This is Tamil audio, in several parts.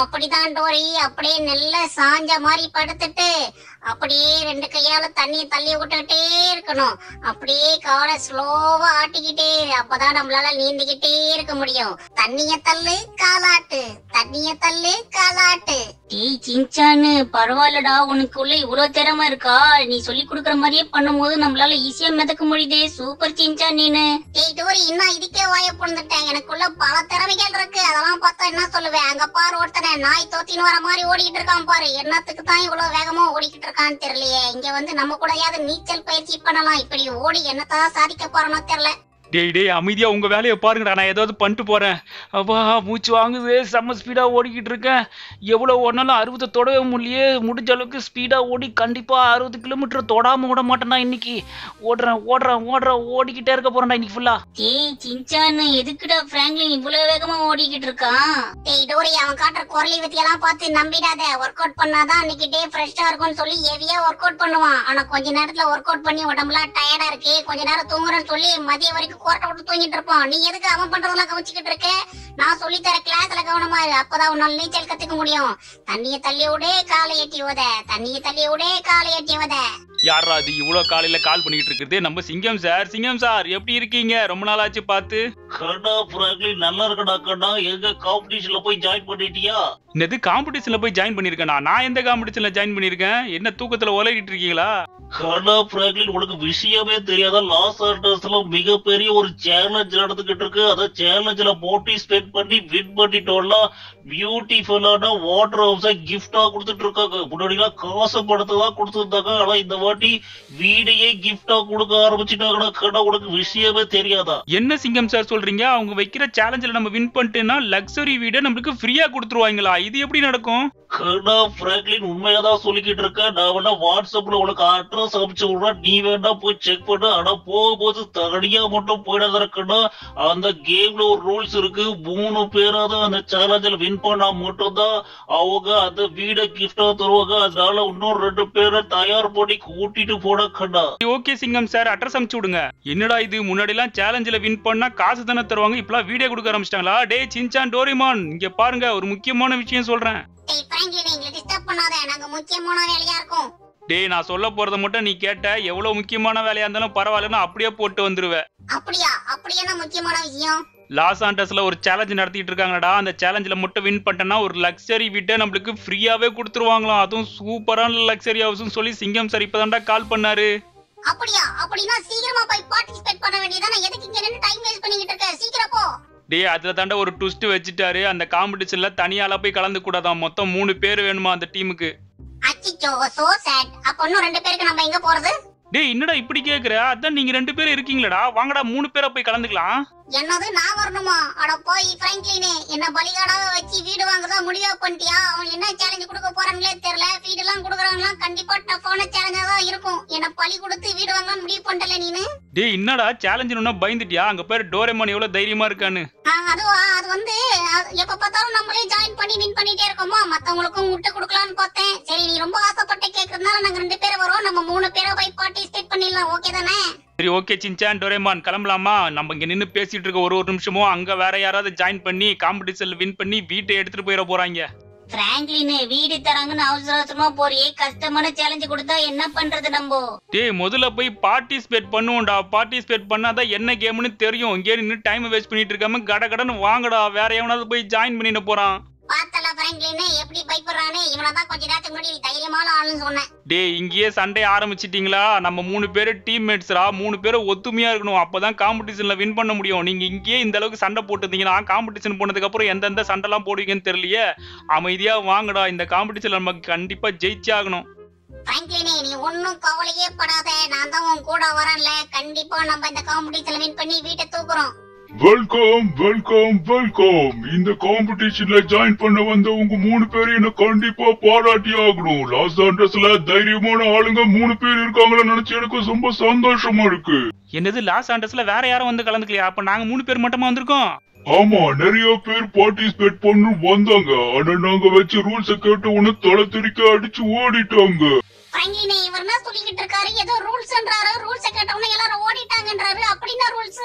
அப்படிதான் டோரி அப்படியே நல்ல சாஞ்ச மாதிரி படுத்துட்டு அப்படியே ரெண்டு கையால தண்ணிய தள்ளி விட்டுக்கிட்டே இருக்கணும் அப்படியே காலை ஸ்லோவா ஆட்டிக்கிட்டே இரு. அப்பதான் நம்மளால நீந்திக்கிட்டே இருக்க முடியும் தண்ணிய தள்ளு காலாட்டு தண்ணிய தள்ளு காலாட்டு டேய் சிஞ்சானு பரவாயில்லடா உனக்குள்ள இவ்வளவு திறமை இருக்கா நீ சொல்லி கொடுக்கற மாதிரியே பண்ணும்போது நம்மளால ஈஸியா மிதக்க முடியுதே சூப்பர் சிஞ்சான் நீனு டேய் டோரி இன்னும் இதுக்கே வாய பொழுந்துட்டேன் எனக்குள்ள பல திறமைகள் இருக்கு அதெல்லாம் பார்த்தா என்ன சொல்லுவேன் அங்க பாரு ஒருத்தனை நாய் தோத்தின்னு வர மாதிரி ஓடிக்கிட்டு இருக்கான் பாரு என்னத்துக்கு தான் இவ்வளவு வேகமா ஓடிக்கிட்டு இருக்கான்னு தெரியலையே இங்க வந்து நம்ம கூடயாவது நீச்சல் பயிற்சி பண்ணலாம் இப்படி ஓடி என்னத்தான் சாதிக்க போறோம்னோ தெரியல டேய் டேய் அமைதியா உங்க வேலையை பாருங்கடா நான் ஏதாவது பண்ணிட்டு போறேன் அப்பா மூச்சு வாங்குது செம்ம ஸ்பீடா ஓடிக்கிட்டு இருக்கேன் எவ்வளவு ஓடினாலும் அறுபது தொடவே முடியலையே முடிஞ்ச அளவுக்கு ஸ்பீடா ஓடி கண்டிப்பா அறுபது கிலோமீட்டர் தொடாம விட மாட்டேன்டா இன்னைக்கு ஓடுறேன் ஓடுறேன் ஓடுறேன் ஓடிக்கிட்டே இருக்க போறேன்டா இன்னைக்கு ஃபுல்லா டேய் சிஞ்சான் எதுக்குடா பிராங்க்லின் இவ்வளவு வேகமா ஓடிக்கிட்டு இருக்கான் டேய் டோரி அவன் காட்டுற குரலி வித்தியெல்லாம் பார்த்து நம்பிடாத ஒர்க் அவுட் பண்ணாதான் அன்னைக்கு டே ஃப்ரெஷ்ஷா இருக்கும்னு சொல்லி ஹெவியா ஒர்க் அவுட் பண்ணுவான் ஆனா கொஞ்ச நேரத்துல ஒர்க் அவுட் பண்ணி உடம்புலாம் டயர்டா இருக்கு கொஞ்ச நேரம் தூங்குறேன்னு சொல்லி மதிய வரைக்கும் கோட்டை விட்டு தூங்கிட்டு இருப்பான் நீ எதுக்கு அவன் பண்றதெல்லாம் கவனிச்சுக்கிட்டு இருக்க நான் சொல்லி தர கிளாஸ்ல கவனமா இரு அப்பதான் உன்னால நீச்சல் கத்துக்க முடியும் தண்ணிய தள்ளி விடு காலை எட்டி உத தண்ணிய தள்ளி விடு காலை எட்டி உத யாரா அது இவ்வளவு காலையில கால் பண்ணிக்கிட்டு இருக்குது நம்ம சிங்கம் சார் சிங்கம் சார் எப்படி இருக்கீங்க ரொம்ப நாள் ஆச்சு பார்த்து கண்ணா பிராங்க்லின் நல்லா இருக்கடா கண்ணா எங்க காம்படிஷன்ல போய் ஜாயின் பண்ணிட்டியா என்னது காம்படிஷன்ல போய் ஜாயின் பண்ணிருக்கேனா நான் எந்த காம்படிஷன்ல ஜாயின் பண்ணிருக்கேன் என்ன தூக்கத்துல உலகிட்டு இருக்கீங்களா கண்ணா பிராங்க்லின் உனக்கு விஷயமே தெரியாதா லாஸ் ஆண்டர்ஸ்ல மிகப்பெரிய ஒரு சேலஞ்ச் நடந்துகிட்டு இருக்கு அத சேலஞ்ச்ல பார்ட்டிசிபேட் பண்ணி வின் பண்ணிட்டோம்னா பியூட்டிஃபுல்லான வாட்டர் ஹவுஸ கிஃப்டா கொடுத்துட்டு இருக்காங்க முன்னாடிலாம் காசு பணத்தை தான் கொடுத்துருந்தாங்க ஆனா இந்த வாட்டி வீடையே கிஃப்டா கொடுக்க ஆரம்பிச்சுட்டாங்கடா கண்ணா உனக்கு விஷயமே தெரியாதா என்ன சிங்கம் சார் சொல்றீங்க அவங்க வைக்கிற சேலஞ்சில் நம்ம வின் பண்ணிட்டேன்னா லக்ஸரி வீடை நம்மளுக்கு ஃப்ரீயா கொடுத்துருவாங்களா இது எப்படி நடக்கும் கர்ணா பிராங்க்லின் உண்மையாதான் சொல்லிக்கிட்டு இருக்க நான் வேணா வாட்ஸ்அப்ல உனக்கு அட்ரஸ் அனுப்பிச்சு விடுறேன் நீ வேணா போய் செக் பண்ணு ஆனா போகும்போது தனியா மட்டும் போயிடாத இருக்கணும் அந்த கேம்ல ஒரு ரூல்ஸ் இருக்கு மூணு பேராவது அந்த சேலஞ்சில் வின் பண்ணா மட்டும்தான் அவங்க அந்த வீட கிஃப்டா தருவாங்க அதனால இன்னும் ரெண்டு பேரை தயார் பண்ணி கூட்டிட்டு போன கண்ணா ஓகே சிங்கம் சார் அட்ரஸ் அனுப்பிச்சு விடுங்க என்னடா இது முன்னாடி எல்லாம் சேலஞ்சில் வின் பண்ணா காசு தானே தருவாங்க இப்பெல்லாம் வீடியோ கொடுக்க ஆரம்பிச்சிட்டாங்களா டே சின்சான் டோரிமான் இங்க பாருங்க ஒரு முக்கியமான விஷயம் சொல்றேன் டேய் பிராங்க்லின் எங்களை டிஸ்டர்ப் பண்ணாத நாங்க முக்கியமான வேலையா இருக்கோம் டேய் நான் சொல்ல போறத மட்டும் நீ கேட்ட எவ்வளவு முக்கியமான வேலையா இருந்தாலும் பரவாயில்லன்னு அப்படியே போட்டு வந்துருவேன் அப்படியா அப்படி என்ன முக்கியமான விஷயம் லாஸ் ஆண்டர்ஸ்ல ஒரு சேலஞ்ச் நடத்திட்டு இருக்காங்கடா அந்த சேலஞ்சில் மட்டும் வின் பண்ணிட்டேன்னா ஒரு லக்ஸரி வீட்டை நம்மளுக்கு ஃப்ரீயாவே கொடுத்துருவாங்களாம் அதுவும் சூப்பரான லக்ஸரி ஹவுஸ்னு சொல்லி சிங்கம் சார் இப்பதான்டா கால் பண்ணாரு அப்படியா அப்படின்னா சீக்கிரமா போய் பார்ட்டிசிபேட் பண்ண வேண்டியதானே எதுக்கு இங்க நின்னு டைம் வேஸ்ட் பண்ணிக்கிட்டு இருக்க சீக்கிரம் போ டேய் அதுல தாண்டா ஒரு ட்விஸ்ட் வச்சுட்டாரு அந்த காம்படிஷன்ல தனியால போய் கலந்து கூடாதான் மொத்தம் மூணு பேர் வேணுமா அந்த டீமுக்கு அச்சிச்சோ சோ சேட் அப்ப இன்னும் ரெண்டு பேருக்கு நம்ம எங்க போறது டேய் என்னடா இப்படி கேக்குற அதான் நீங்க ரெண்டு பேரும் இருக்கீங்களடா வாங்கடா மூணு பேரா போய் கலந்துக்கலாம் என்னது நான் வரணுமா அட போய் பிராங்க்லினே என்ன பலிகாடாக வச்சு வீடு வாங்குறதா முடிவா பண்ணிட்டியா அவன் என்ன சேலஞ்ச் கொடுக்க போறாங்களே தெரியல வீடு எல்லாம் கொடுக்குறவங்கலாம் கண்டிப்பா டஃப்பான சேலஞ்சா தான் இருக்கும் என்ன பலி கொடுத்து வீடு வாங்கலாம் முடிவு பண்ணல நீனு டேய் என்னடா சேலஞ்சுன்னு பயந்துட்டியா அங்க பேர் டோரேமான் எவ்வளவு தைரியமா இருக்கான்னு ஆ, அதுவா அது வந்து அது எப்ப பார்த்தாலும் நம்மளே ஜாயின் பண்ணி வின் பண்ணிட்டே இருக்கோமா மத்தவங்களுக்கும் முட்டை கொடுக்கலாம்னு பார்த்தேன் சரி நீ ரொம்ப ஆசைப்பட்டு கேக்குறதுனால நாங்க ரெண்டு பேரும் வரோம் நம்ம மூணு பேரும் போய் பார்ட்டிசிபேட் பண்ணிடலாம் ஓகே தானே சரி ஓகே சின்சான் டோரேமான் கிளம்பலாமா நம்ம இங்க நின்னு பேசிட்டு இருக்க ஒரு ஒரு நிமிஷமும் அங்க வேற யாராவது ஜாயின் பண்ணி காம்படிஷன்ல வின் பண்ணி வீட்டை எடுத்துட்டு போயிட போறாங்க பிராங்க்லின் வீடு தராங்கன்னு அவசர அவசரமா போறியே கஷ்டமான சேலஞ்சு கொடுத்தா என்ன பண்றது நம்ம டேய் முதல்ல போய் பார்ட்டிசிபேட் பண்ணுவோம்டா பார்ட்டிசிபேட் பண்ணாதான் என்ன கேம்னு தெரியும் இங்கே நின்று டைம் வேஸ்ட் பண்ணிட்டு இருக்காம கட கடன்னு வாங்கடா வேற எவனாவது போய் ஜாயின் பண்ணிட்டு போறான் பார்த்தல பிராங்க்லின் எப்படி பயப்படுறானே இவனை தான் கொஞ்ச நேரத்துக்கு முன்னாடி நீ தைரியமான ஆளுன்னு சொன்னேன் டேய் இங்கேயே சண்டே ஆரம்பிச்சிட்டீங்களா நம்ம மூணு பேரு டீம்மேட்ஸ்ரா மூணு பேரும் ஒத்துமையா இருக்கணும் அப்பதான் காம்படிஷன்ல வின் பண்ண முடியும் நீங்க இங்கேயே இந்த அளவுக்கு சண்டை போட்டுருந்தீங்கன்னா காம்படிஷன் போனதுக்கு அப்புறம் எந்தெந்த சண்டைலாம் போடுவீங்கன்னு தெரியலையே அமைதியா வாங்கடா இந்த காம்படிஷன்ல நமக்கு கண்டிப்பா ஜெயிச்சே ஆகணும் பிராங்க்லினே நீ ஒன்னும் கவலையே படாத நான் தான் உன் கூட வரேன்ல கண்டிப்பா நம்ம இந்த காம்படிஷன்ல வின் பண்ணி வீட்டை தூக்குறோம் வெல்கம் வெல்கம் வெல்கம் இந்த காம்படிஷன்ல ஜாயின் பண்ண வந்த உங்க மூணு பேரும் என்ன கண்டிப்பா பாராட்டி ஆகணும் லாஸ் ஆண்டர்ஸ்ல தைரியமான ஆளுங்க மூணு பேர் இருக்காங்கன்னு நினைச்சு எனக்கு ரொம்ப சந்தோஷமா இருக்கு என்னது லாஸ் ஆண்டர்ஸ்ல வேற யாரும் வந்து கலந்துக்கலையா அப்ப நாங்க மூணு பேர் மட்டுமா வந்திருக்கோம் ஆமா நிறைய பேர் பார்ட்டிசிபேட் பண்ணு வந்தாங்க ஆனா நாங்க வச்ச ரூல்ஸ கேட்டு உன்னை தலை திருக்க அடிச்சு ஓடிட்டாங்க பிராங்க்லினே இவர் என்ன சொல்லிக்கிட்டு இருக்காரு ஏதோ ரூல்ஸ்ன்றாரு ரூல்ஸ் கேட்டவன எல்லாரும் ஓடிட்டாங்கன்றாரு அப்படின்னா ரூல்ஸ்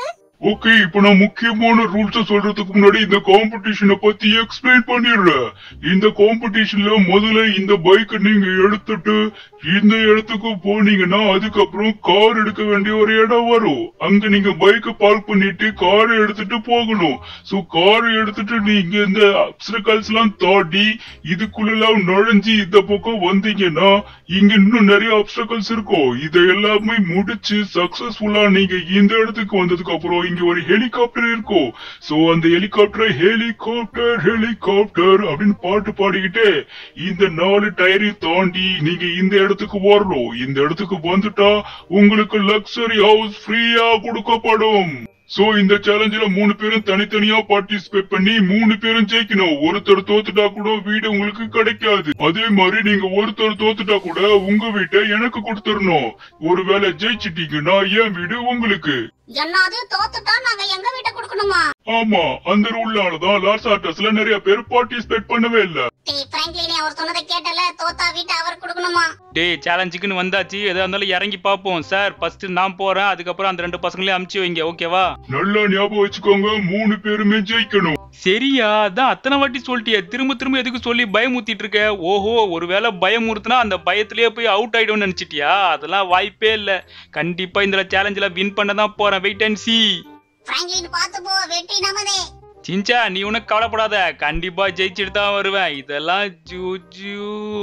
ஓகே இப்போ நான் முக்கியமான ரூல்ஸ் சொல்றதுக்கு முன்னாடி இந்த காம்படிஷனை பத்தி எக்ஸ்பிளைன் பண்ணிடுறேன் இந்த காம்படிஷன்ல முதல்ல இந்த பைக்கை நீங்க எடுத்துட்டு இந்த இடத்துக்கு போனீங்கன்னா அதுக்கப்புறம் கார் எடுக்க வேண்டிய ஒரு இடம் வரும் அங்க நீங்க பைக்கை பார்க் பண்ணிட்டு காரை எடுத்துட்டு போகணும் சோ காரை எடுத்துட்டு நீங்க இந்த அப்சரகல்ஸ் எல்லாம் தாண்டி இதுக்குள்ள நுழைஞ்சு இந்த பக்கம் வந்தீங்கன்னா இங்க இன்னும் நிறைய அப்சரகல்ஸ் இருக்கும் இதை எல்லாமே முடிச்சு சக்சஸ்ஃபுல்லா நீங்க இந்த இடத்துக்கு வந்ததுக்கு அப்புறம் இங்க ஒரு ஹெலிகாப்டர் இருக்கும் சோ அந்த ஹெலிகாப்டர் ஹெலிகாப்டர் ஹெலிகாப்டர் அப்படின்னு பாட்டு பாடிக்கிட்டு இந்த நாலு டயரையும் தாண்டி நீங்க இந்த இடத்துக்கு வரணும் இந்த இடத்துக்கு வந்துட்டா உங்களுக்கு லக்ஸரி ஹவுஸ் ஃப்ரீயா கொடுக்கப்படும் சோ இந்த சேலஞ்சில மூணு பேரும் தனித்தனியா பார்ட்டிசிபேட் பண்ணி மூணு பேரும் ஜெயிக்கணும் ஒருத்தர் தோத்துட்டா கூட வீடு உங்களுக்கு கிடைக்காது அதே மாதிரி நீங்க ஒருத்தர் தோத்துட்டா கூட உங்க வீட்டை எனக்கு கொடுத்துடணும் ஒருவேளை ஜெயிச்சிட்டீங்கன்னா என் வீடு உங்களுக்கு என்னது தோத்துட்டா நாங்க எங்க வீட்டை கொடுக்கணுமா ஆமா அந்த ரூல்லாலதான் லாஸ் ஆர்டர்ஸ்ல நிறைய பேர் பார்ட்டிசிபேட் பண்ணவே இல்ல டேய் பிராங்க்லினே அவர் சொன்னதை கேட்டல தோத்தா வீட்டை அவர் கொடுக்கணுமா டேய் சேலஞ்சுக்குன்னு வந்தாச்சு எதா இருந்தாலும் இறங்கி பார்ப்போம் சார் ஃபர்ஸ்ட் நான் போறேன் அதுக்கப்புறம் அந்த ரெண்டு பசங்களையும் அமுச்சு வைங்க ஓகேவா நல்லா ஞாபகம் வச்சுக்கோங்க மூணு பேருமே ஜெயிக்கணும் சரியா அதான் அத்தனை வாட்டி சொல்லிட்டியே திரும்ப திரும்ப எதுக்கு சொல்லி பயமுறுத்திட்டு இருக்க ஓஹோ ஒருவேளை பயமுறுத்துனா அந்த பயத்திலேயே போய் அவுட் ஆயிடும்னு நினைச்சிட்டியா அதெல்லாம் வாய்ப்பே இல்ல கண்டிப்பா இந்த சேலஞ்சில வின் பண்ண தான் போறேன் வெயிட் அண்ட் சி பிராங்க்லின் பார்த்து போ வெற்றி நமதே சிஞ்சா நீ உனக்கு கவலைப்படாத கண்டிப்பா ஜெயிச்சுட்டு தான் வருவேன் இதெல்லாம் ஜூஜூ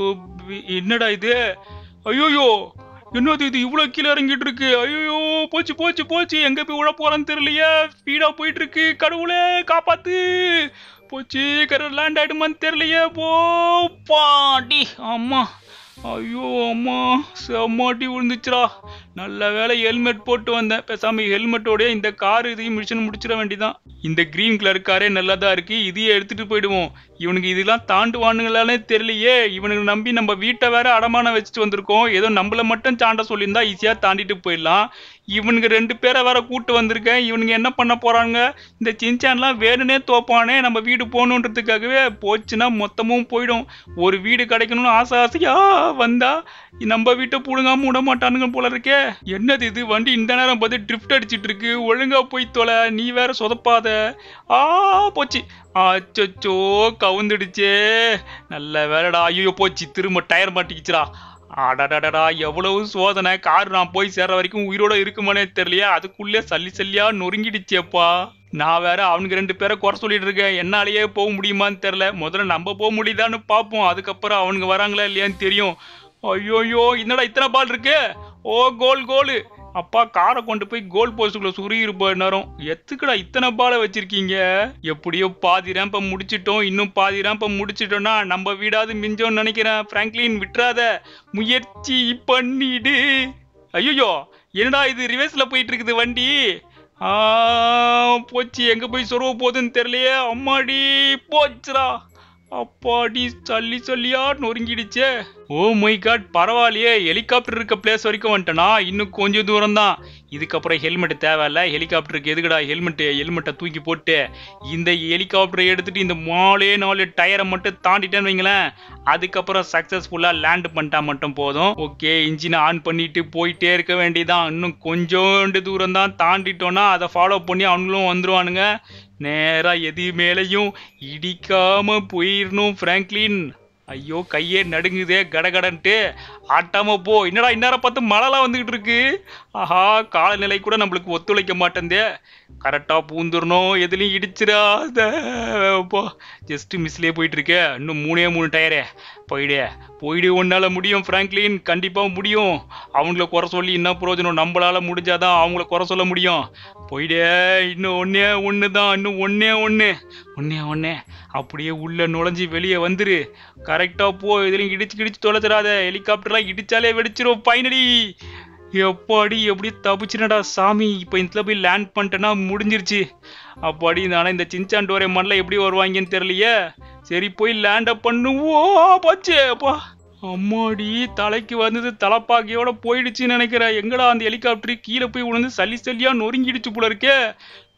என்னடா இது ஐயோயோ என்னது இது இவ்வளவு கீழே இறங்கிட்டு இருக்கு ஐயோ போச்சு போச்சு போச்சு எங்க போய் விழ போறேன்னு தெரியலையே ஸ்பீடா போயிட்டு இருக்கு கடவுளே காப்பாத்து போச்சு கரை லேண்ட் ஆயிடுமான்னு தெரியலையே போ பாடி அம்மா ஐயோ அம்மா செம்மாட்டி விழுந்துச்சுடா நல்ல வேலை ஹெல்மெட் போட்டு வந்தேன் பேசாம ஹெல்மெட்டோட இந்த கார் இதையும் மிஷின் முடிச்சிட வேண்டியதான் இந்த கிரீன் கலர் காரே நல்லதா இருக்கு இதையே எடுத்துட்டு போயிடுவோம் இவனுக்கு இதெல்லாம் தாண்டுவானுங்களானே தெரியலையே இவனுக்கு நம்பி நம்ம வீட்டை வேற அடமானம் வச்சுட்டு வந்திருக்கோம் ஏதோ நம்மள மட்டும் தாண்ட சொல்லியிருந்தா ஈஸியா தாண்டிட்டு போயிடலாம் இவனுக்கு ரெண்டு பேரை வேற கூட்டு வந்திருக்கேன் இவனுங்க என்ன பண்ண போறாங்க இந்த சின்சான்லாம் வேணுனே தோப்பானே நம்ம வீடு போகணுன்றதுக்காகவே போச்சுன்னா மொத்தமும் போயிடும் ஒரு வீடு கிடைக்கணும்னு ஆசை ஆசையா வந்தா நம்ம வீட்டை புடுங்காம விட மாட்டானுங்க போல இருக்கே என்னது இது வண்டி இந்த நேரம் பார்த்து ட்ரிஃப்ட் அடிச்சிட்டு இருக்கு ஒழுங்கா போய் தொலை நீ வேற சொதப்பாத ஆ போச்சு அச்சோ கவுந்துடுச்சே நல்ல வேலைடா ஐயோ போச்சு திரும்ப டயர் மாட்டிக்கிச்சுடா அடடடடா எவ்வளவு சோதனை கார் நான் போய் சேர்ற வரைக்கும் உயிரோட இருக்குமானே தெரியலையே அதுக்குள்ளே சல்லி சல்லியா நொறுங்கிடுச்சேப்பா நான் வேற அவனுக்கு ரெண்டு பேரை குறை சொல்லிட்டு இருக்கேன் என்னாலேயே போக முடியுமான்னு தெரியல முதல்ல நம்ம போக முடியுதான்னு பார்ப்போம் அதுக்கப்புறம் அவனுங்க வராங்களா இல்லையான்னு தெரியும் ஐயோயோ என்னடா இத்தனை பால் இருக்கு ஓ கோல் கோலு அப்பா காரை கொண்டு போய் கோல் போஸ்டுக்குள்ள சுருகி இருப்போம் நேரம் எத்துக்குடா இத்தனை பாலை வச்சிருக்கீங்க எப்படியோ பாதி ரேம்பை முடிச்சிட்டோம் இன்னும் பாதி ரேம்பை முடிச்சிட்டோம்னா நம்ம வீடாவது மிஞ்சோன்னு நினைக்கிறேன் பிராங்க்லின் விட்டுறாத முயற்சி பண்ணிடு ஐயோ என்னடா இது ரிவர்ஸ்ல போயிட்டு இருக்குது வண்டி ஆ போச்சு எங்க போய் சொருவ போகுதுன்னு தெரியலையே அம்மாடி போச்சுடா அப்பாடி சல்லி சல்லியா நொறுங்கிடுச்சே ஓ மை காட் பரவாயில்லையே ஹெலிகாப்டர் இருக்க பிளேஸ் வரைக்கும் வந்துட்டனா இன்னும் கொஞ்சம் தூரம் தான் இதுக்கப்புறம் ஹெல்மெட் தேவையில்ல ஹெலிகாப்டருக்கு எதுக்குடா ஹெல்மெட் ஹெல்மெட்டை தூக்கி போட்டு இந்த ஹெலிகாப்டரை எடுத்துட்டு இந்த மாலே நாலு டயரை மட்டும் தாண்டிட்டேன்னு வைங்களேன் அதுக்கப்புறம் சக்ஸஸ்ஃபுல்லாக லேண்ட் பண்ணிட்டா மட்டும் போதும் ஓகே இன்ஜினை ஆன் பண்ணிட்டு போயிட்டே இருக்க வேண்டியதான் இன்னும் கொஞ்சோண்டு தூரம் தான் தாண்டிட்டோன்னா அதை ஃபாலோ பண்ணி அவங்களும் வந்துருவானுங்க நேரா எது மேலையும் இடிக்காம போயிடணும் பிராங்க்லின் ஐயோ கையே நடுங்குதே கடகடன்ட்டு ஆட்டாம போ என்னடா இந்நேரம் பார்த்து மழைலாம் வந்துகிட்டு இருக்கு ஆஹா காலநிலை கூட நம்மளுக்கு ஒத்துழைக்க மாட்டேந்தே கரெக்டா பூந்துடணும் எதுலையும் இடிச்சிடாத போ ஜஸ்ட் மிஸ்லேயே போயிட்டு இருக்கே இன்னும் மூணே மூணு டயரே போயிடு போயிடு உன்னால முடியும் பிராங்க்லின் கண்டிப்பா முடியும் அவங்கள குறை சொல்லி என்ன பிரயோஜனம் நம்மளால முடிஞ்சாதான் அவங்கள குறை சொல்ல முடியும் போயிடு இன்னும் ஒன்னே ஒன்று தான் இன்னும் ஒன்னே ஒன்று ஒன்னே ஒன்னே அப்படியே உள்ள நுழைஞ்சி வெளியே வந்துரு கரெக்டா போ இதுலையும் இடிச்சு கிடிச்சு தொலைச்சிடாத ஹெலிகாப்டர்லாம் இடிச்சாலே வெடிச்சிரும் ஃபைனலி எப்பாடி எப்படி தப்பிச்சினடா சாமி இப்போ இதில் போய் லேண்ட் பண்ணிட்டேன்னா முடிஞ்சிருச்சு அப்பாடி நானே இந்த சின்சான் டோரே மண்ணில் எப்படி வருவாங்கன்னு தெரியலையே சரி போய் லேண்ட் அப் பண்ணுவோம் போச்சு அப்பா அம்மாடி தலைக்கு வந்தது தலைப்பாக்கியோட போயிடுச்சுன்னு நினைக்கிறேன் எங்கடா அந்த ஹெலிகாப்டர் கீழே போய் விழுந்து சல்லி சல்லியா நொறுங்கிடுச்சு போல இருக்கே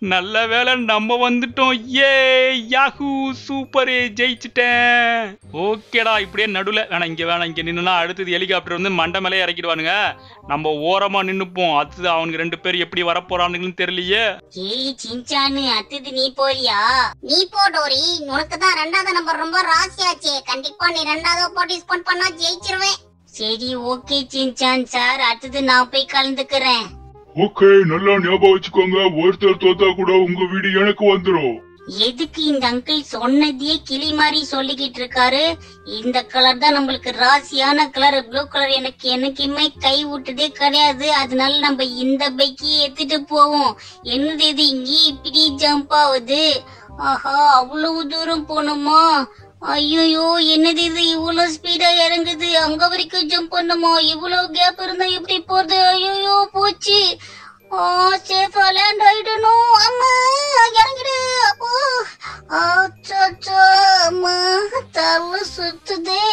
நல்ல வேளை நம்ம வந்துட்டோம் ஏ யாஹூ சூப்பர் ஜெயிச்சிட்டேன் ஓகேடா இப்படியே நடுவில் வேணாம் இங்கே வேணாம் இங்கே நின்னுனா அடுத்தது ஹெலிகாப்டர் வந்து மண்டை மேலே இறக்கிடுவானுங்க நம்ம ஓரமா நின்னுப்போம் அடுத்தது அவனுக்கு ரெண்டு பேர் எப்படி வரப்போறானுங்கன்னு தெரியலையே ஏய் சிஞ்சானு அத்துது நீ போறியா நீ போ டோரி உனக்கு தான் ரெண்டாவது நம்பர் ரொம்ப ராசியாச்சே கண்டிப்பா நீ ரெண்டாவது பார்ட்டிசிபேட் பண்ணா ஜெயிச்சிருவேன் சரி ஓகே சிஞ்சான் சார் அடுத்தது நான் போய் கலந்துக்கிறேன் ஓகே நல்லா ஞாபகம் வச்சுக்கோங்க ஒருத்தர் தோத்தா கூட உங்க வீடு எனக்கு வந்துரும் எதுக்கு இந்த அங்கிள் சொன்னதையே கிளி மாதிரி சொல்லிக்கிட்டு இருக்காரு இந்த கலர் தான் நம்மளுக்கு ராசியான கலர் ப்ளூ கலர் எனக்கு என்னைக்குமே கை விட்டதே கிடையாது அதனால நம்ம இந்த பைக்கே எடுத்துட்டு போவோம் என்னது இது இங்கே இப்படி ஜம்ப் ஆகுது ஆஹா அவ்வளவு தூரம் போகணுமா ஐயோ என்னது இது இவ்வளவு ஸ்பீடா இறங்குது அங்க வரைக்கும் ஜம்ப் பண்ணுமா இவ்வளவு கேப் இருந்தா எப்படி போறது ஐயோ போச்சு ஆ சேஃபா லேண்ட் ஆயிடணும் அம்மா இறங்கிடு அப்போ அச்சோ அம்மா தலை சுத்துதே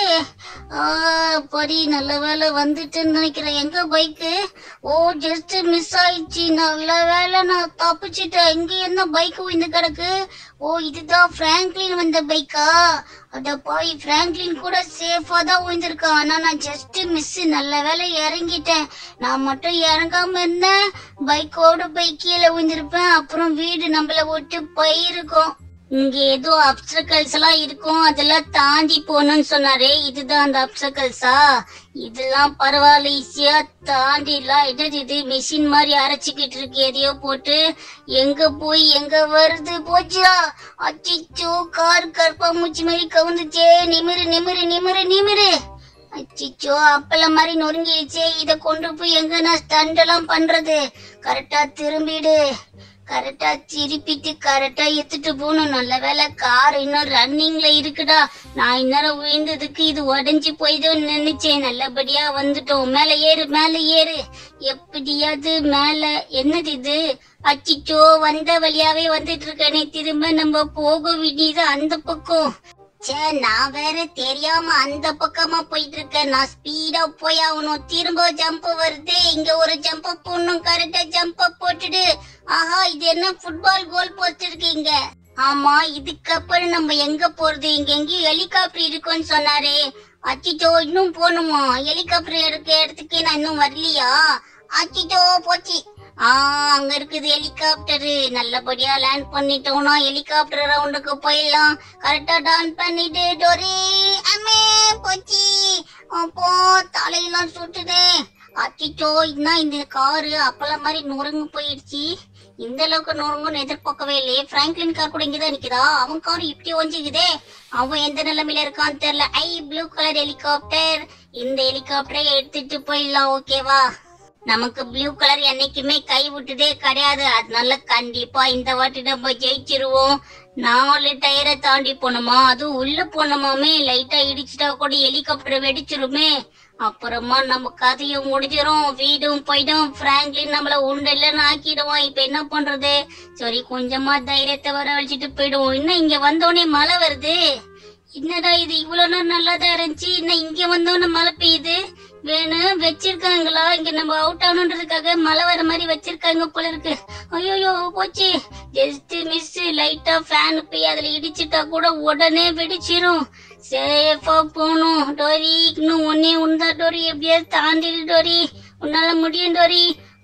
ஆ பரி நல்ல வேலை வந்துட்டுன்னு நினைக்கிறேன் எங்க பைக்கு ஓ ஜஸ்ட் மிஸ் ஆயிடுச்சு நல்ல வேலை நான் தப்பிச்சிட்டேன் இங்க என்ன பைக் விழுந்து கிடக்கு ஓ இதுதான் பிராங்க்லின் வந்த பைக்கா அட பாய் பிராங்க்லின் கூட சேஃபா தான் விழுந்திருக்கான் ஆனா நான் ஜஸ்ட் மிஸ் நல்ல வேலை இறங்கிட்டேன் நான் மட்டும் இறங்காம இருந்தேன் பைக்கோட பைக் கீழே விழுந்திருப்பேன் அப்புறம் வீடு நம்மள விட்டு போயிருக்கும் இங்க ஏதோ அப்சக்கல்ஸ் எல்லாம் இருக்கும் அதெல்லாம் தாண்டி போகணும்னு சொன்னாரே இதுதான் அந்த அப்சக்கல்ஸா இதெல்லாம் பரவாயில்ல ஈஸியா தாண்டிடலாம் என்னது இது மிஷின் மாதிரி அரைச்சிக்கிட்டு இருக்கு எதையோ போட்டு எங்க போய் எங்க வருது போச்சா அச்சிச்சோ கார் கருப்பாமூச்சி மாதிரி கவுந்துச்சே நிமிரு நிமிரு நிமிரு நிமிரு அச்சிச்சோ அப்பள மாதிரி நொறுங்கிடுச்சே இத கொண்டு போய் எங்க நான் ஸ்டண்ட் எல்லாம் பண்றது கரெக்டா திரும்பிடு கரெக்டா திருப்பிட்டு கரெக்டா எடுத்துட்டு போகணும் நல்ல வேலை கார் இன்னும் ரன்னிங்ல இருக்குடா நான் இந்நேரம் விழுந்ததுக்கு இது உடஞ்சி போயிடும்னு நினைச்சேன் நல்லபடியா வந்துட்டோம் மேல ஏறு மேல ஏறு எப்படியாவது மேல என்னது இது அச்சிச்சோ வந்த வழியாவே வந்துட்டு இருக்கனே திரும்ப நம்ம போக வேண்டியது அந்த பக்கம் ச்சே நான் வேற தெரியாம அந்த பக்கமா போயிட்டு இருக்கேன் நான் ஸ்பீடா போய் ஆகணும் திரும்ப ஜம்ப் வருது இங்க ஒரு ஜம்ப் போடணும் கரெக்டா ஜம்ப் போட்டுடு ஆஹா இது என்ன ஃபுட்பால் கோல் போஸ்ட் இருக்கு இங்க ஆமா இதுக்கப்புறம் நம்ம எங்க போறது இங்க எங்கேயும் ஹெலிகாப்டர் இருக்குன்னு சொன்னாரே அச்சிச்சோ இன்னும் போகணுமா ஹெலிகாப்டர் எடுக்க இடத்துக்கு நான் இன்னும் வரலையா அச்சிச்சோ போச்சு ஆ அங்க இருக்குது ஹெலிகாப்டர் நல்லபடியா லேண்ட் பண்ணிட்டோம்னா ஹெலிகாப்டர் ரவுண்டுக்கு போயிடலாம் கரெக்டா டான் பண்ணிட்டு டோரி அம்மே போச்சு அப்போ தலையெல்லாம் சுட்டுதே அச்சிச்சோ இன்னும் இந்த காரு அப்பளம் மாதிரி நொறுங்கு போயிடுச்சு இந்த அளவுக்கு நொறுங்குன்னு எதிர்பார்க்கவே இல்லையே பிராங்க்லின் கார் கூட இங்கதான் நிக்குதா அவன் கார் இப்படி ஒஞ்சிக்குதே அவன் எந்த நிலைமையில இருக்கான்னு தெரியல ஐ ப்ளூ கலர் ஹெலிகாப்டர் இந்த ஹெலிகாப்டரை எடுத்துட்டு போயிடலாம் ஓகேவா நமக்கு ப்ளூ கலர் என்னைக்குமே கை விட்டதே கிடையாது அதனால கண்டிப்பா இந்த வாட்டி நம்ம ஜெயிச்சிருவோம் நாலு டயரை தாண்டி போனோமா அதுவும் உள்ள போனோமாமே லைட்டா இடிச்சிட்டா கூட ஹெலிகாப்டர் வெடிச்சிருமே அப்புறமா நம்ம கதையும் முடிஞ்சிரும் வீடும் போயிடும் பிராங்க்லின் நம்மள உண்டு இல்லைன்னு ஆக்கிடுவான் இப்ப என்ன பண்றது சரி கொஞ்சமா தைரியத்தை வர வச்சுட்டு போயிடுவோம் இன்னும் இங்க வந்தோடனே மழை வருது என்னடா இது இவ்வளவு நேரம் நல்லா தான் இருந்துச்சு இன்னும் இங்க வந்தோடனே மழை பெய்யுது வேணும் வச்சிருக்காங்களா இங்க நம்ம அவுட் ஆகணுன்றதுக்காக மழை வர மாதிரி வச்சிருக்காங்க போல இருக்கு ஐயோ போச்சு ஜஸ்ட் மிஸ் லைட்டா ஃபேன் போய் அதுல இடிச்சிட்டா கூட உடனே வெடிச்சிரும் சேஃபா போகணும் டோரி இன்னும் ஒன்னே உண்டா டோரி எப்படியாவது தாண்டிடு டோரி உன்னால முடியும் டோரி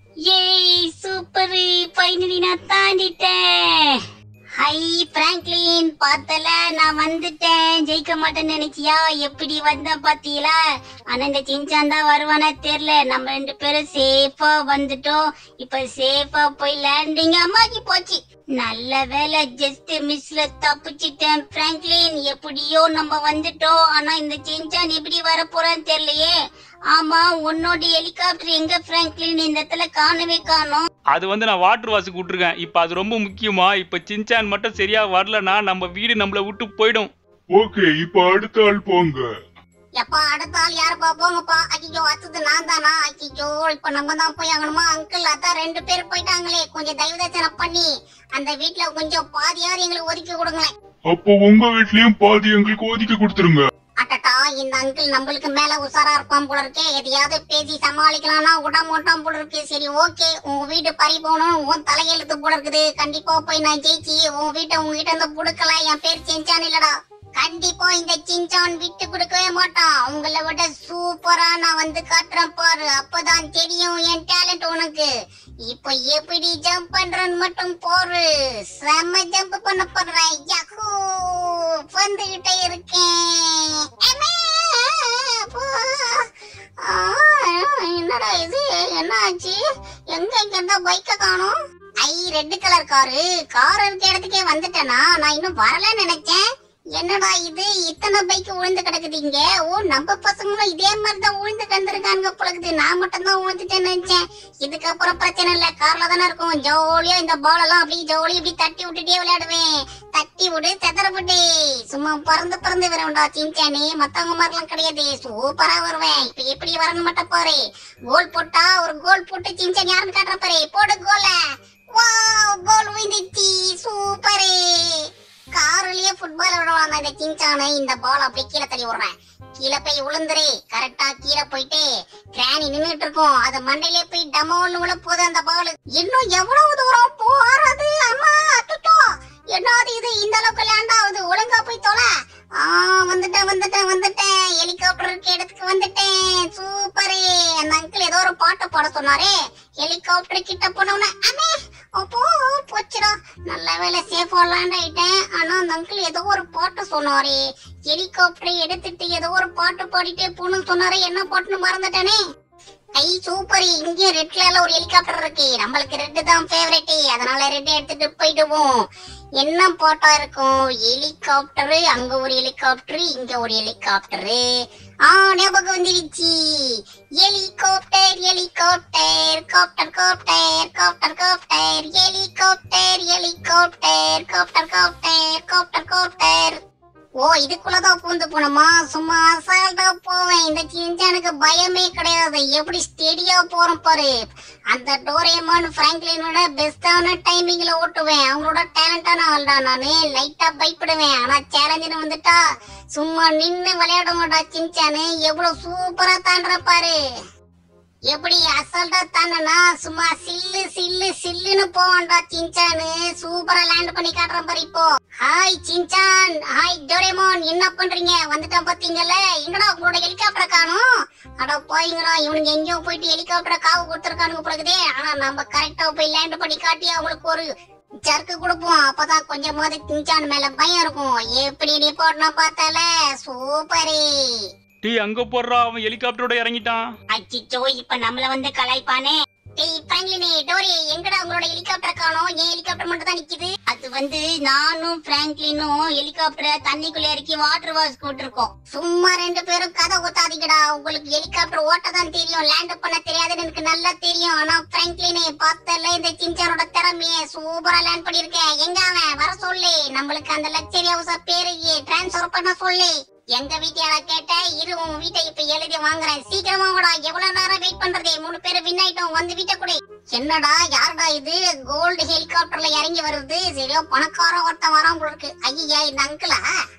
ஏய் சூப்பர் ஃபைனலி நான் தாண்டிட்டேன் ஹை பிராங்க்லின் பார்த்தல நான் வந்துட்டேன் ஜெயிக்க மாட்டேன்னு நினைச்சியா எப்படி வந்த பாத்தீங்களா ஆனா இந்த சின்சான் தான் வருவானா தெரியல நம்ம ரெண்டு பேரும் சேஃபா வந்துட்டோம் இப்ப சேஃபா போய் லேண்டிங் அம்மாக்கி போச்சு நல்ல வேலை ஜஸ்ட் மிஸ்ல தப்பிச்சிட்டேன் பிராங்க்லின் எப்படியோ நம்ம வந்துட்டோம் ஆனா இந்த சின்சான் எப்படி வர போறான்னு தெரியலையே ஆமா உன்னோட ஹெலிகாப்டர் எங்க பிராங்க்லின் இந்த இடத்துல காணவே காணோம் அது வந்து நான் வாட்டர் வாஷுக்கு விட்டுருக்கேன் இப்போ அது ரொம்ப முக்கியமா இப்போ சின்சான் மட்டும் சரியா வரலனா நம்ம வீடு நம்மளை விட்டு போயிடும் ஓகே இப்ப அடுத்த ஆள் போங்க எப்பா அடுத்த ஆள் யாருப்பா போங்கப்பா அக்கிச்சோ அடுத்தது நான் தானா அக்கிச்சோ இப்ப நம்ம தான் போய் ஆகணுமா அங்கிள் அதான் ரெண்டு பேர் போயிட்டாங்களே கொஞ்சம் தயவு தச்சனை பண்ணி அந்த வீட்ல கொஞ்சம் பாதியாவது எங்களுக்கு ஒதுக்கி கொடுங்களேன் அப்போ உங்க வீட்லயும் பாதி எங்களுக்கு ஒதுக்கி கொடுத்துருங்க அட்டட்டா இந்த அங்கிள் நம்மளுக்கு மேல உசாரா இருப்பான் போல இருக்கே எதையாவது பேசி சமாளிக்கலாம்னா விட மாட்டான் போல இருக்கு சரி ஓகே உன் வீடு பறி போகணும் உன் தலையெழுத்து போல இருக்குது கண்டிப்பா போய் நான் ஜெயிச்சு உன் வீட்டை உங்ககிட்ட இருந்து புடுக்கல என் பேர் செஞ்சான் இல்லடா கண்டிப்பா இந்த சிஞ்சான் விட்டு கொடுக்கவே மாட்டான் உங்களை விட சூப்பரா நான் வந்து காட்டுறேன் பாரு அப்பதான் தெரியும் என் டேலண்ட் உனக்கு இப்போ எப்படி ஜம்ப் பண்றேன்னு மட்டும் போரு செம்ம ஜம்ப் பண்ண போடுறேன் யஹூ வந்துகிட்டே இருக்கேன் அம்மா, அப்பா. ஆ, என்னடா இது என்ன ஆச்சு எங்க இங்க இருந்தா பைக்க காணோம் ஐ ரெட் கலர் காரு கார் இருக்க இடத்துக்கே வந்துட்டேனா நான் இன்னும் வரலன்னு நினைச்சேன் என்னடா இது இத்தனை பைக் விழுந்து கிடக்குது இங்க ஓ நம்ம பசங்களும் இதே மாதிரி தான் விழுந்து கிடந்திருக்காங்க பொழுது நான் மட்டும் தான் விழுந்துட்டேன்னு நினைச்சேன் இதுக்கப்புறம் பிரச்சனை இல்ல கார்ல தானே இருக்கும் ஜோலியா இந்த பால் எல்லாம் அப்படியே ஜோலி இப்படி தட்டி விட்டுட்டே விளையாடுவேன் தட்டி விடு செதற விடு சும்மா பறந்து பறந்து வருவேன்டா சின்சானி மத்தவங்க மாதிரிலாம் கிடையாது சூப்பரா வருவேன் இப்ப எப்படி வரணும் மட்டும் பாரு கோல் போட்டா ஒரு கோல் போட்டு சின்சான் யாருன்னு காட்டுற பாரு போடு கோல வாவ் கோல் விழுந்துச்சு சூப்பரு காருலயே ஃபுட்பால் விடுவாங்க இந்த சின்சானை இந்த பால் அப்படியே கீழே தள்ளி விடுறேன் கீழே போய் விழுந்துரு கரெக்டா கீழே போயிட்டு கிராணி நின்னுட்டு இருக்கும் அது மண்டையிலே போய் டமோன்னு விழ போகுது அந்த பால் இன்னும் எவ்வளவு தூரம் போறது அம்மா அத்துட்டோ என்னது இது இந்த அளவுக்கு லேண்ட் ஆகுது ஒழுங்கா போய் தொலை ஆ வந்துட்டேன் வந்துட்டேன் வந்துட்டேன் ஹெலிகாப்டர் இருக்க இடத்துக்கு வந்துட்டேன் சூப்பரு அந்த அங்கிள் ஏதோ ஒரு பாட்டு பாட சொன்னாரே ஹெலிகாப்டர் கிட்ட போனோம்னா அம்மே அப்போ போச்சுடா நல்ல வேலை சேஃபா லேண்ட் ஆயிட்டேன் ஆனா அந்த அங்கிள் ஏதோ ஒரு பாட்டு சொன்னாரே ஹெலிகாப்டரை எடுத்துட்டு ஏதோ ஒரு பாட்டு பாடிட்டே போகணும்னு சொன்னாரே என்ன பாட்டுன்னு மறந்துட்டேனே ஐ சூப்பர் இங்க ரெட் கலர்ல ஒரு ஹெலிகாப்டர் இருக்கு நம்மளுக்கு ரெட் தான் ஃபேவரட் அதனால ரெட் எடுத்துட்டு போயிடுவோம் என்ன பாட்டா இருக்கும் ஹெலிகாப்டர் அங்க ஒரு ஹெலிகாப்டர் இங்க ஒரு ஹெலிகாப்டர் ஆ ஞாபகம் வந்துருச்சு helicopter helicopter copter copter copter copter helicopter helicopter copter copter copter copter ஓ இதுக்குள்ளதான் பூந்து போனோமா சும்மா அசால்ட்டா போவேன் இந்த சின்சானுக்கு பயமே கிடையாது எப்படி ஸ்டெடியா போறோம் பாரு அந்த டோரேமான் பிராங்க்லினோட பெஸ்டான டைமிங்ல ஓட்டுவேன் அவங்களோட டேலண்டான ஆள்டா நானு லைட்டா பயப்படுவேன் ஆனா சேலஞ்சுன்னு வந்துட்டா சும்மா நின்னு விளையாட மாட்டா சின்சானு எவ்வளவு சூப்பரா தாண்டுற பாரு எப்படி அசால்ட்டா தாண்டனா சும்மா சில்லு சில்லு சில்லுன்னு போவான்டா சின்சானு சூப்பரா லேண்ட் பண்ணி காட்டுறேன் பாரு இப்போ ஹாய் சின்சான் ஹாய் டோரேமோன் என்ன பண்றீங்க வந்துட்டான் பாத்தீங்கல்ல எங்கடா உங்களோட ஹெலிகாப்டர் காணும் அட போய்ங்கடா இவனுங்க எங்கேயோ போயிட்டு ஹெலிகாப்டர் காவு கொடுத்துருக்கானுங்க பிறகுதே ஆனா நம்ம கரெக்டா போய் லேண்ட் பண்ணி காட்டி அவங்களுக்கு ஒரு ஜர்க்கு கொடுப்போம் அப்பதான் கொஞ்சமாவது சின்சான் மேல பயம் இருக்கும் எப்படி நீ போடனா பார்த்தால சூப்பரே டீ அங்க போடுறா அவன் ஹெலிகாப்டரோட இறங்கிட்டான் அச்சிச்சோ இப்ப நம்மள வந்து கலாய்ப்பானே டேய் பிராங்க்லினே டோரி எங்கடா உங்களோட ஹெலிகாப்டர் காணோம் ஏன் ஹெலிகாப்டர் மட்டும் தான் நிக்குது அது வந்து நானும் பிராங்க்லினும் ஹெலிகாப்டரை தண்ணிக்குள்ள இறக்கி வாட்டர் வாஷ் கூட்டிருக்கோம் சும்மா ரெண்டு பேரும் கதை ஊத்தாதீங்கடா உங்களுக்கு ஹெலிகாப்டர் ஓட்ட தான் தெரியும் லேண்ட் பண்ண தெரியாதுன்னு எனக்கு நல்லா தெரியும் ஆனா பிராங்க்லினே பார்த்தல இந்த சின்சானோட திறமைய சூப்பரா லேண்ட் பண்ணிருக்கேன் எங்க அவன் வர சொல்லு நம்மளுக்கு அந்த லக்ஸரி ஹவுஸ் பேரு டிரான்ஸ்ஃபர் பண்ண சொல்லு எங்க வீட்டையாடா கேட்ட இரு உன் வீட்டை இப்ப எழுதி வாங்குறேன் சீக்கிரமா வாடா எவ்வளவு நேரம் வெயிட் பண்றது மூணு பேரு வின் ஆயிட்டோம் வந்து வீட்டை கூட என்னடா யாருடா இது கோல்டு ஹெலிகாப்டர்ல இறங்கி வருது சரியா பணக்கார ஒருத்தன் வரான் போல இருக்கு ஐயா இந்த அங்கிளா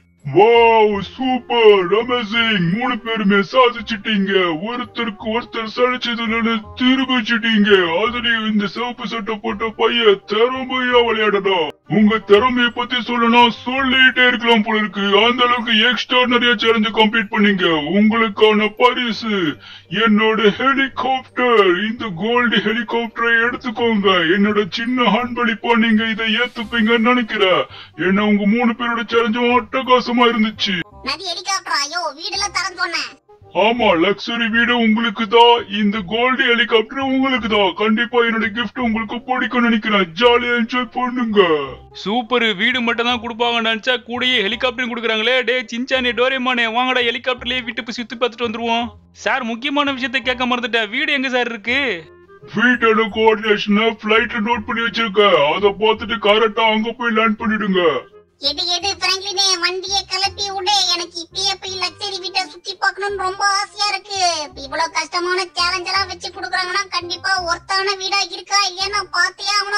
வாவ் சூப்பர் அமேசிங் மூணு பேருமே சாதிச்சிட்டீங்க ஒருத்தருக்கு ஒருத்தர் சளிச்சதுன்னு திரும்பிச்சிட்டீங்க அதுலயும் இந்த சிவப்பு சட்டை போட்ட பையன் திறமையா விளையாடணும் உங்க திறமைய பத்தி சொல்லணும் சொல்லிட்டே இருக்கலாம் போல இருக்கு அந்த அளவுக்கு எக்ஸ்ட்ரா நிறைய சேலஞ்சு கம்ப்ளீட் பண்ணீங்க உங்களுக்கான பரிசு என்னோட ஹெலிகாப்டர் இந்த கோல்டு ஹெலிகாப்டரை எடுத்துக்கோங்க என்னோட சின்ன அன்பளிப்பா நீங்க இதை ஏத்துப்பீங்கன்னு நினைக்கிறேன் ஏன்னா உங்க மூணு பேரோட சேலஞ்சும் அட்டகாசமா இருந்துச்சு நதி ஹெலிகாப்டர் ஐயோ வீடுலாம் தரேன்னு சொன்னேன் ஆமா லக்ஸரி வீடு உங்களுக்கு தான் இந்த கோல்டு ஹெலிகாப்டர் உங்களுக்கு தான் கண்டிப்பா என்னோட gift உங்களுக்கு பிடிக்கும் நினைக்கிறேன் ஜாலியா என்ஜாய் பண்ணுங்க சூப்பர் வீடு மட்டும் தான் கொடுப்பாங்கன்னு நினைச்சா கூடயே ஹெலிகாப்டரும் கொடுக்குறாங்களே டே சின்சானே டோரேமானே வாங்கடா ஹெலிகாப்டர்லயே வீட்டு போய் சுத்தி பார்த்துட்டு வந்துருவோம் சார் முக்கியமான விஷயத்த கேட்க மறந்துட்டேன் வீடு எங்க சார் இருக்கு வீட்டோட கோஆர்டினேஷனை பிளைட்ல நோட் பண்ணி வச்சிருக்கேன் அதை பார்த்துட்டு கரெக்டா அங்க போய் லேண்ட் பண்ணிடுங்க எடு எடு பிராங்க்லினே வண்டியை கிளப்பி விடு எனக்கு இப்பயே போய் லக்ஸரி வீட்டை சுத்தி பார்க்கணும்னு ரொம்ப ஆசையா இருக்கு இவ்வளவு கஷ்டமான சேலஞ்ச் எல்லாம் வச்சு கொடுக்குறாங்கன்னா கண்டிப்பா ஒர்த்தான வீடா இருக்கா இல்லையா நான் பார்த்தே ஆகணும் அதை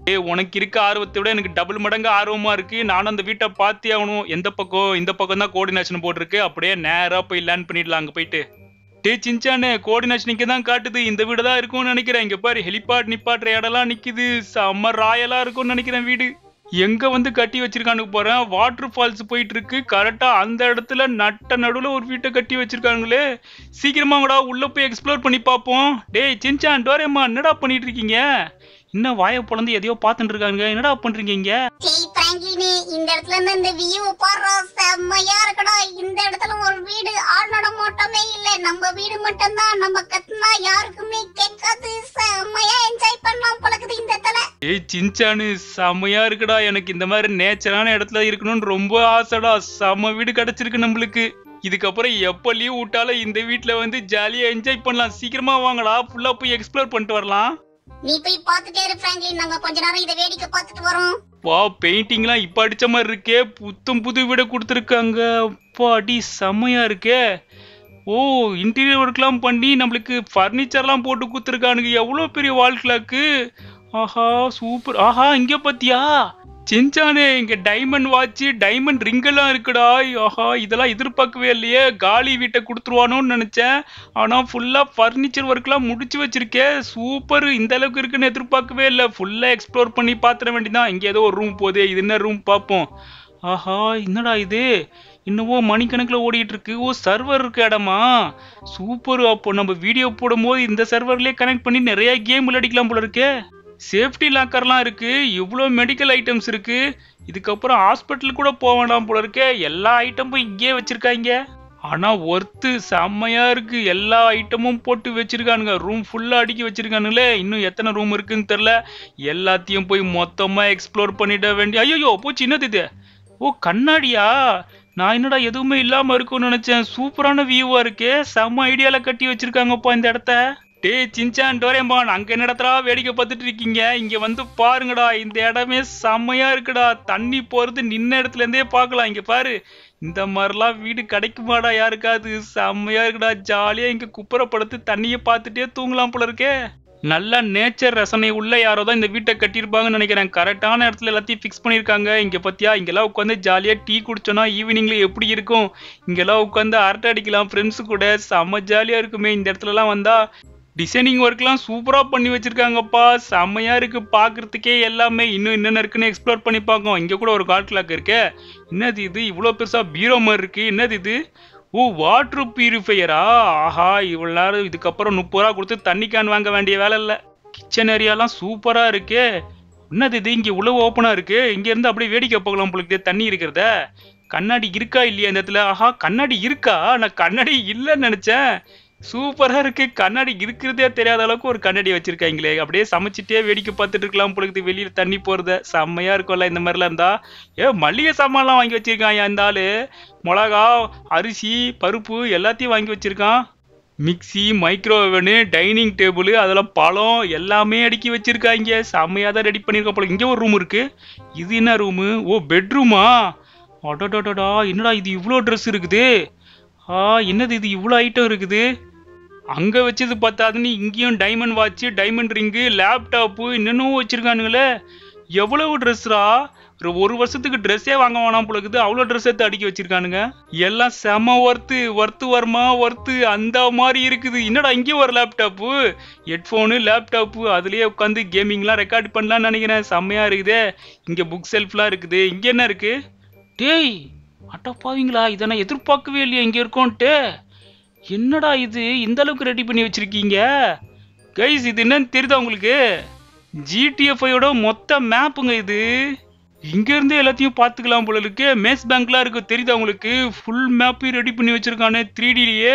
ஏ உனக்கு இருக்க ஆர்வத்தை விட எனக்கு டபுள் மடங்கு ஆர்வமா இருக்கு நானும் அந்த வீட்டை பார்த்தே ஆகணும் எந்த பக்கம் இந்த பக்கம் தான் கோஆர்டினேஷன் போட்டிருக்கு அப்படியே நேரா போய் லேண்ட் பண்ணிடலாம் அங்க போயிட்டு டே சின்சானே கோஆர்டினேஷன் இங்க தான் காட்டுது இந்த வீடு தான் இருக்கும்னு நினைக்கிறேன் இங்க பாரு ஹெலிபாட் நிப்பாட்டுற இடம்லாம் நிக்குது செம்ம ராயலா இருக்கும்னு நினைக்கிறேன் வீடு எங்க வந்து கட்டி வச்சிருக்கானுங்க போறேன் வாட்டர் ஃபால்ஸ் போயிட்டு இருக்கு கரெக்டா அந்த இடத்துல நட்ட நடுவுல ஒரு வீட்டை கட்டி வச்சிருக்காங்களே சீக்கிரமா கூட உள்ள போய் எக்ஸ்ப்ளோர் பண்ணி பார்ப்போம் டேய் சின்சான் டோரேம்மா என்னடா பண்ணிட்டு இருக்கீங்க இன்னும் வாயை பொழந்து எதையோ பார்த்துட்டு இருக்காங்க என்னடா பண்றீங்க இங்க டேய் பிராங்க்லினே இந்த இடத்துல இருந்து இந்த வியூ பாடுறா செம்மையா இருக்குடா இந்த இடத்துல ஒரு வீடு ஆள் நடமாட்டமே இல்ல நம்ம வீடு மட்டும்தான் நம்ம கத்துனா யாருக்குமே கேட்காது செம்மையா என்ஜாய் பண்ணலாம் பழகுது இந்த இடத்துல ஏய் சின்சானு செம்மையா இருக்குடா எனக்கு இந்த மாதிரி நேச்சரான இடத்துல இருக்கணும்னு ரொம்ப ஆசைடா செம்ம வீடு கிடைச்சிருக்கு நம்மளுக்கு இதுக்கப்புறம் எப்ப லீவ் விட்டாலும் இந்த வீட்ல வந்து ஜாலியா என்ஜாய் பண்ணலாம் சீக்கிரமா வாங்கடா ஃபுல்லா போய் எக்ஸ்ப்ளோர் பண்ணிட்டு வரலாம் நீ போய் பார்த்துட்டே இரு பிராங்க்லின் நாங்க கொஞ்ச நேரம் இதை வேடிக்கை பார்த்துட்டு வரோம் வா பெயிண்டிங்லாம் இப்ப அடிச்ச மாதிரி இருக்கே புத்தம் புது வீடு கொடுத்துருக்காங்க அப்பா அடி செம்மையா இருக்கே ஓ இன்டீரியர் ஒர்க்லாம் பண்ணி நம்மளுக்கு ஃபர்னிச்சர்லாம் போட்டு கொடுத்துருக்கானுங்க எவ்வளோ பெரிய வால் கிளாக்கு ஆஹா சூப்பர் ஆஹா இங்க பாத்தியா சின்சானே இங்க டைமண்ட் வாட்ச் டைமண்ட் ரிங் எல்லாம் இருக்குடா ஆஹா இதெல்லாம் எதிர்பார்க்கவே இல்லையே காலி வீட்டை கொடுத்துருவானோன்னு நினைச்சேன் ஆனா ஃபுல்லா ஃபர்னிச்சர் ஒர்க்லாம் முடிச்சு வச்சிருக்கேன் சூப்பர் இந்த அளவுக்கு இருக்குன்னு எதிர்பார்க்கவே இல்லை ஃபுல்லா எக்ஸ்ப்ளோர் பண்ணி பாத்திர வேண்டியதான் இங்க ஏதோ ஒரு ரூம் போதே இது என்ன ரூம் பார்ப்போம் ஆஹா என்னடா இது இன்னமோ மணிக்கணக்கில் ஓடிட்டு இருக்கு ஓ சர்வர் இருக்கு இடமா சூப்பர் அப்போ நம்ம வீடியோ போடும்போது இந்த சர்வர்லயே கனெக்ட் பண்ணி நிறைய கேம் விளையாடிக்கலாம் போல இருக்கே சேஃப்டி லாக்கர்லாம் இருக்கு இவ்வளோ மெடிக்கல் ஐட்டம்ஸ் இருக்கு இதுக்கப்புறம் ஹாஸ்பிட்டல் கூட போக வேண்டாம் போல இருக்கே எல்லா ஐட்டமும் இங்கேயே வச்சிருக்காங்க ஆனா ஒர்த்து செம்மையா இருக்கு எல்லா ஐட்டமும் போட்டு வச்சிருக்கானுங்க ரூம் ஃபுல்லா அடுக்கி வச்சிருக்கானுங்களே இன்னும் எத்தனை ரூம் இருக்குன்னு தெரியல எல்லாத்தையும் போய் மொத்தமா எக்ஸ்ப்ளோர் பண்ணிட வேண்டிய ஐயோ போச்சு என்னது இது ஓ கண்ணாடியா நான் என்னடா எதுவுமே இல்லாம இருக்கும்னு நினைச்சேன் சூப்பரான வியூவா இருக்கே செம்ம ஐடியால கட்டி வச்சிருக்காங்கப்பா இந்த இடத்த டேய் சின்சான் டோரேமான் அங்க என்ன இடத்துல வேடிக்கை பார்த்துட்டு இருக்கீங்க இங்க வந்து பாருங்கடா இந்த இடமே செம்மையா இருக்குடா தண்ணி போறது நின்ன இடத்துல இருந்தே பார்க்கலாம் இங்க பாரு இந்த மாதிரிலாம் வீடு கிடைக்குமாடா யாருக்காவது செம்மையா இருக்குடா ஜாலியா இங்க குப்புறப்படுத்து தண்ணியை பார்த்துட்டே தூங்கலாம் போல இருக்கே நல்ல நேச்சர் ரசனை உள்ள யாரோ தான் இந்த வீட்டை கட்டியிருப்பாங்கன்னு நினைக்கிறேன் கரெக்டான இடத்துல எல்லாத்தையும் ஃபிக்ஸ் பண்ணியிருக்காங்க இங்க பத்தியா இங்கெல்லாம் உட்காந்து ஜாலியா டீ குடிச்சோன்னா ஈவினிங்ல எப்படி இருக்கும் இங்கெல்லாம் உட்காந்து அரட்டை அடிக்கலாம் ஃப்ரெண்ட்ஸு கூட செம்ம ஜாலியா இருக்குமே இந்த இடத்துலலாம் வந்தா டிசைனிங் ஒர்க்லாம் சூப்பரா பண்ணி வச்சிருக்காங்கப்பா செம்மையா இருக்கு பாக்குறதுக்கே எல்லாமே இன்னும் என்னென்ன இருக்குன்னு எக்ஸ்ப்ளோர் பண்ணி பார்க்கும் இங்க கூட ஒரு காட் கிளாக் இருக்கே என்னது இது இவ்வளோ பெருசா பீரோ மாதிரி இருக்கு என்னது இது ஓ வாட்டர் பியூரிஃபையரா ஆஹா இவ்வளோ நேரம் இதுக்கப்புறம் முப்பது ரூபா கொடுத்து தண்ணி கேன் வாங்க வேண்டிய வேலை இல்லை கிச்சன் ஏரியாலாம் சூப்பரா இருக்கே என்னது இது இங்க உழவு ஓப்பனா இருக்கு இங்க இருந்து அப்படியே வேடிக்கை போகலாம் உங்களுக்கு தண்ணி இருக்கிறத கண்ணாடி இருக்கா இல்லையா இந்த இடத்துல ஆஹா கண்ணாடி இருக்கா நான் கண்ணாடி இல்லைன்னு நினைச்சேன் சூப்பரா இருக்கு கண்ணாடி இருக்கிறதே தெரியாத அளவுக்கு ஒரு கண்ணாடி வச்சிருக்காங்களே அப்படியே சமைச்சிட்டே வேடிக்கை பார்த்துட்டு இருக்கலாம் பொழுது வெளியில தண்ணி போறத செம்மையா இருக்கும்ல இந்த மாதிரிலாம் இருந்தா ஏ மளிகை சாமான்லாம் வாங்கி வச்சிருக்கான் இந்த ஆளு மிளகா அரிசி பருப்பு எல்லாத்தையும் வாங்கி வச்சிருக்கான் மிக்ஸி மைக்ரோவேவனு டைனிங் டேபிள் அதெல்லாம் பழம் எல்லாமே அடுக்கி வச்சிருக்காங்க செம்மையாக தான் ரெடி பண்ணியிருக்க போல இங்கே ஒரு ரூம் இருக்கு இது என்ன ரூமு ஓ பெட்ரூமா அடடடடா என்னடா இது இவ்வளோ ட்ரெஸ் இருக்குது ஆ என்னது இது இவ்வளோ ஐட்டம் இருக்குது அங்கே வச்சது பார்த்தாதுன்னு இங்கேயும் diamond watch diamond ring laptop இன்னும் வச்சிருக்கானுங்களே எவ்வளவு ட்ரெஸ்ரா ஒரு ஒரு வருஷத்துக்கு ட்ரெஸ்ஸே வாங்க வேணாம் போல இருக்குது அவ்வளோ ட்ரெஸ் எடுத்து அடுக்கி வச்சிருக்கானுங்க எல்லாம் செம ஒர்த்து ஒர்த்து வருமா ஒர்த்து அந்த மாதிரி இருக்குது என்னடா இங்கேயும் ஒரு லேப்டாப்பு ஹெட்ஃபோனு லேப்டாப்பு அதுலயே உட்காந்து கேமிங்லாம் ரெக்கார்ட் பண்ணலாம்னு நினைக்கிறேன் செம்மையா இருக்குதே இங்கே புக் செல்ஃப்லாம் இருக்குது இங்கே என்ன இருக்கு டேய் அட்டப்பாவீங்களா இதை நான் எதிர்பார்க்கவே இல்லையா இங்கே இருக்கோன்ட்டு என்னடா இது இந்த அளவுக்கு ரெடி பண்ணி வச்சிருக்கீங்க கைஸ் இது என்னன்னு தெரியுதா உங்களுக்கு ஜிடிஎஃப்ஐயோட மொத்த மேப்புங்க இது இங்க இருந்து எல்லாத்தையும் பார்த்துக்கலாம் போல இருக்கு மேஸ் பேங்க்லாம் இருக்கு தெரியுதா உங்களுக்கு ஃபுல் மேப்பையும் ரெடி பண்ணி வச்சிருக்கானே த்ரீ டிலேயே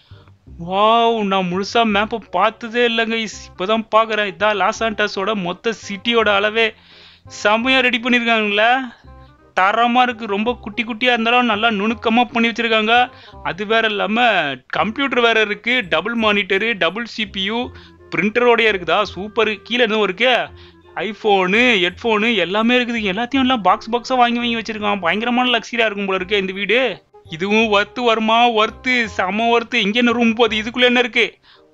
வாவ் நான் முழுசா மேப்பை பார்த்ததே இல்லைங்க இப்போதான் பார்க்குறேன் இதான் லாஸ் ஆண்டஸோட மொத்த சிட்டியோட அளவே செம்மையா ரெடி பண்ணியிருக்காங்களே தரமா இருக்கு ரொம்ப குட்டி குட்டியா இருந்தாலும் நல்லா நுணுக்கமா பண்ணி வச்சிருக்காங்க அது வேற இல்லாம கம்ப்யூட்டர் வேற இருக்கு டபுள் மானிட்டரு டபுள் சிபியு பிரிண்டரோடய இருக்குதா சூப்பர் கீழே எதுவும் இருக்கு ஐஃபோனு ஹெட்ஃபோனு எல்லாமே இருக்குது எல்லாத்தையும் எல்லாம் பாக்ஸ் பாக்ஸாக வாங்கி வாங்கி வச்சிருக்கான் பயங்கரமான லக்ஸரியா இருக்கும் போல இருக்கு இந்த வீடு இதுவும் ஒர்த்து வருமா ஒர்த்து செம ஒர்த்து இங்க என்ன ரூம் போகுது இதுக்குள்ள என்ன இருக்கு ஓ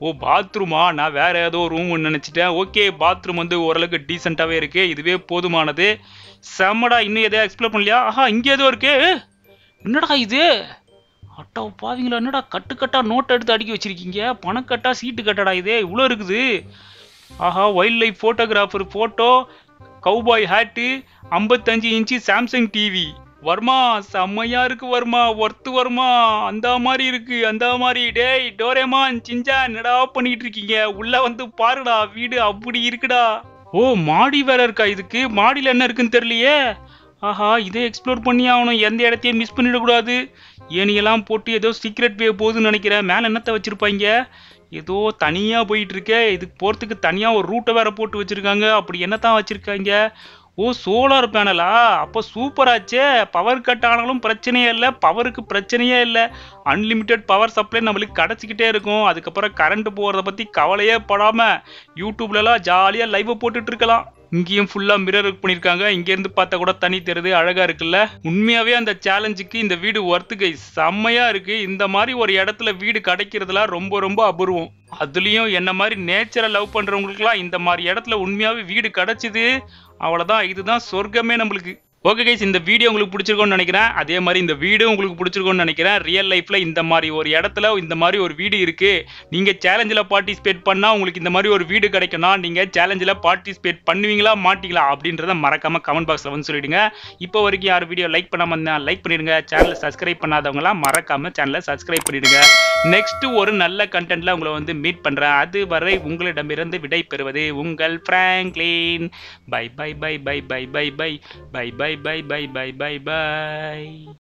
ஓ பாத்ரூமா நான் வேற ஏதோ ரூம் நினைச்சிட்டேன் ஓகே பாத்ரூம் வந்து ஓரளவுக்கு டீசெண்டாவே இருக்கு இதுவே போதுமானது செம்மடா இன்னும் எதையா எக்ஸ்ப்ளோர் பண்ணலையா ஆஹா இங்க ஏதோ இருக்கு என்னடா இது அட்டா பாவீங்களா என்னடா கட்டு கட்டா நோட் எடுத்து அடுக்கி வச்சிருக்கீங்க பணக்கட்டா சீட்டு கட்டடா இது இவ்வளோ இருக்குது ஆஹா wild life photographer photo cowboy hat ஐம்பத்தஞ்சு இன்ச்சு சாம்சங் டிவி வர்மா செம்மையா இருக்கு வர்மா ஒர்த்து வர்மா அந்த மாதிரி இருக்கு அந்த மாதிரி டேய் டோரேமான் சிஞ்சா என்னடா பண்ணிட்டு இருக்கீங்க உள்ள வந்து பாருடா வீடு அப்படி இருக்குடா ஓ மாடி வேற இருக்கா இதுக்கு மாடியில என்ன இருக்குன்னு தெரியலையே ஆஹா இதை எக்ஸ்ப்ளோர் பண்ணி ஆகணும் எந்த இடத்தையும் மிஸ் பண்ணிடக்கூடாது ஏனியெல்லாம் போட்டு ஏதோ சீக்ரெட் வே போகுதுன்னு நினைக்கிறேன் மேலே என்னத்தை வச்சிருப்பாங்க ஏதோ தனியாக போயிட்டு இருக்கே இதுக்கு போகிறதுக்கு தனியாக ஒரு ரூட்டை வேற போட்டு வச்சிருக்காங்க அப்படி என்னத்தான் வச்சிருக்காங்க ஓ சோலார் பேனலா அப்போ சூப்பராச்சே பவர் கட் ஆனாலும் பிரச்சனையே இல்லை பவருக்கு பிரச்சனையே இல்லை அன்லிமிட்டெட் பவர் சப்ளை நம்மளுக்கு கிடச்சிக்கிட்டே இருக்கும் அதுக்கப்புறம் கரண்ட் போகிறத பற்றி கவலையே படாமல் யூடியூப்லலாம் ஜாலியாக லைவை போட்டுட்டு இருக்கலாம் இங்கேயும் ஃபுல்லாக மிரர் பண்ணியிருக்காங்க இங்கேருந்து பார்த்தா கூட தனி தெரியுது அழகாக இருக்குல்ல உண்மையாகவே அந்த சேலஞ்சுக்கு இந்த வீடு ஒர்த்து கை செம்மையாக இருக்குது இந்த மாதிரி ஒரு இடத்துல வீடு கிடைக்கிறதுலாம் ரொம்ப ரொம்ப அபூர்வம் அதுலேயும் என்ன மாதிரி நேச்சரை லவ் பண்ணுறவங்களுக்குலாம் இந்த மாதிரி இடத்துல உண்மையாகவே வீடு கிடச்சிது அவ்வளோதான் இதுதான் சொர்க்கமே நம்மளுக்கு ஓகே கைஸ் இந்த வீடியோ உங்களுக்கு பிடிச்சிருக்கோன்னு நினைக்கிறேன் அதே மாதிரி இந்த வீடியோ உங்களுக்கு பிடிச்சிருக்கோன்னு நினைக்கிறேன் ரியல் லைஃப்ல இந்த மாதிரி ஒரு இடத்துல இந்த மாதிரி ஒரு வீடு இருக்கு நீங்க சேலஞ்சில் பார்ட்டிசிபேட் பண்ணா உங்களுக்கு இந்த மாதிரி ஒரு வீடு கிடைக்கும்னா நீங்க சேலஞ்சில் பார்ட்டிசிபேட் பண்ணுவீங்களா மாட்டீங்களா அப்படின்றத மறக்காம கமெண்ட் பாக்ஸ்ல வந்து சொல்லிடுங்க இப்போ வரைக்கும் யார் வீடியோ லைக் பண்ணாம இருந்தா லைக் பண்ணிடுங்க சேனலை சப்ஸ்கிரைப் பண்ணாதவங்களாம் மறக்காம சேனலை சப்ஸ்கிரைப் பண்ணிடுங்க நெக்ஸ்ட் ஒரு நல்ல கண்டென்ட்ல உங்களை வந்து மீட் பண்றேன் அது வரை உங்களிடமிருந்து விடை பெறுவது உங்கள் Franklin bye bye bye bye bye bye bye bye bye bye bye bye bye by